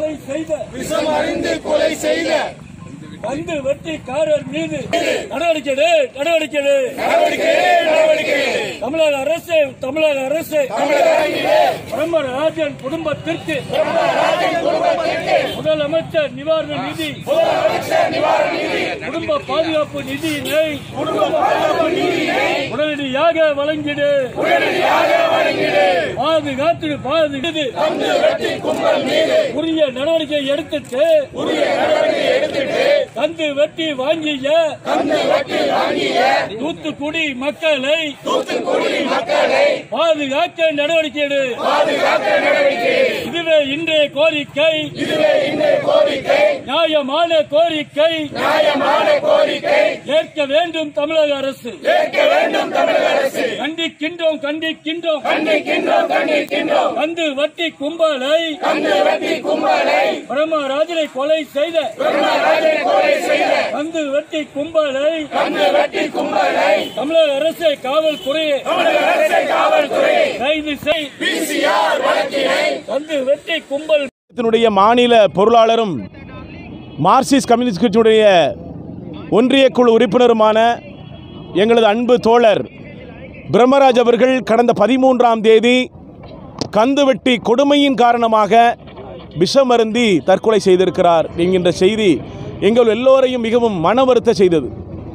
கொலை செய்த விஷம் அறிந்து கொலை செய்த கந்து வெட்டிக்காரர் மீது நடவடிக்கை எடு, நடவடிக்கை எடு. நடவடிக்கை நடவடிக்கை தமிழக அரசு தமிழக அரசு தமிழக அரங்கிலே பிரம்மராஜன் குடும்பத்திற்கு குடும்பத்திற்கு முதலமைச்சர் நிவாரண நிதி முதலமைச்சர் நிவாரண நிதி குடும்ப பாதுகாப்பு நிதியினை குடும்ப பாதுகாப்பு நிதியை உடனடியாக வழங்கிடு உடனடியாக வழங்கிடு பாதுகாத்து பாதுகாத்து கந்து வெட்டி கும்பல் மீது உரிய நடவடிக்கை எடுத்துட்டு உரிய நடவடிக்கை எடுத்துட்டு கந்து வெட்டி வாங்கிய கந்து வெட்டி வாங்கிய தூத்துக்குடி மக்களை தூத்துக்குடி மக்களை பாதுகாக்க நடவடிக்கை எடு பாதுகாக்க நடவடிக்கை இதுவே இன்றைய கோரிக்கை இதுவே இன்றைய கோரிக்கை நியாயமான கோரிக்கை நியாயமான கோரிக்கை ஏற்க வேண்டும் தமிழக அரசு ஏற்க வேண்டும் தமிழக அரசு கண்டிக்கின்றோம் கண்டிக்கின்றோம் கண்டிக்கின்றோம் கண்டிக்கின்றோம் கந்து வட்டி கும்பலை கந்து வெட்டி கும்பலை பிரம்மராஜனை கொலை செய்த பிரம்மராஜனை கொலை செய்த கந்து வெட்டி கும்பலை கந்து வெட்டி கும்பலை தமிழக அரசு காவல்துறையை தமிழக அரசை காவல்துறை கைது செய் பிசிஆர் வழக்கினை கந்து வெட்டி கும்பல் கழகத்தினுடைய மாநில பொருளாளரும் மார்க்சிஸ்ட் கம்யூனிஸ்ட் கட்சியுடைய ஒன்றிய குழு உறுப்பினருமான எங்களது அன்பு தோழர் பிரம்மராஜ் அவர்கள் கடந்த பதிமூன்றாம் தேதி கந்துவெட்டி கொடுமையின் காரணமாக விஷமருந்தி தற்கொலை செய்திருக்கிறார் என்கின்ற செய்தி எங்கள் எல்லோரையும் மிகவும் மன வருத்த செய்தது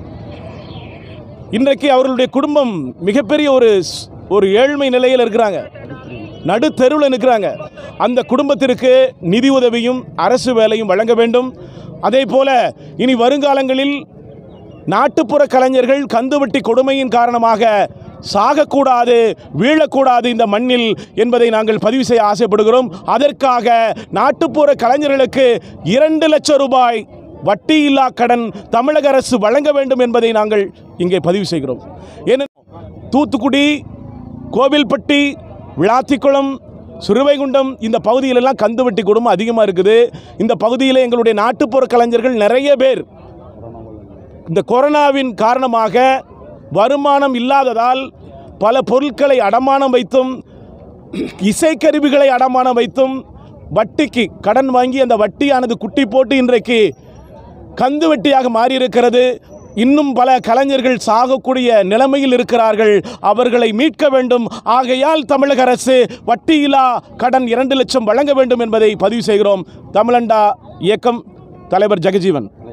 இன்றைக்கு அவர்களுடைய குடும்பம் மிகப்பெரிய ஒரு ஸ்- ஒரு ஏழ்மை நிலையில் இருக்கிறாங்க நடுத்தெருவில் நிற்கிறாங்க அந்த குடும்பத்திற்கு நிதி உதவியும் அரசு வேலையும் வழங்க வேண்டும் அதே போல இனி வருங்காலங்களில் நாட்டுப்புற கலைஞர்கள் கந்துவட்டி கொடுமையின் காரணமாக சாகக்கூடாது வீழக்கூடாது இந்த மண்ணில் என்பதை நாங்கள் பதிவு செய்ய ஆசைப்படுகிறோம் அதற்காக நாட்டுப்புற கலைஞர்களுக்கு இரண்டு லட்சம் ரூபாய் வட்டியில்லா கடன் தமிழக அரசு வழங்க வேண்டும் என்பதை நாங்கள் இங்கே பதிவு செய்கிறோம் ஏனென்றால் தூத்துக்குடி கோவில்பட்டி விளாத்திக்குளம் சிறுவைகுண்டம் இந்த பகுதியிலெல்லாம் கந்துவட்டி குடும்பம் அதிகமாக இருக்குது இந்த பகுதியில் எங்களுடைய நாட்டுப்புற கலைஞர்கள் நிறைய பேர் இந்த கொரோனாவின் காரணமாக வருமானம் இல்லாததால் பல பொருட்களை அடமானம் வைத்தும் இசைக்கருவிகளை அடமானம் வைத்தும் வட்டிக்கு கடன் வாங்கி அந்த வட்டியானது குட்டி போட்டு இன்றைக்கு கந்து வட்டியாக மாறியிருக்கிறது இன்னும் பல கலைஞர்கள் சாகக்கூடிய நிலைமையில் இருக்கிறார்கள் அவர்களை மீட்க வேண்டும் ஆகையால் தமிழக அரசு வட்டியில்லா கடன் இரண்டு லட்சம் வழங்க வேண்டும் என்பதை பதிவு செய்கிறோம் தமிழண்டா இயக்கம் தலைவர் ஜெகஜீவன்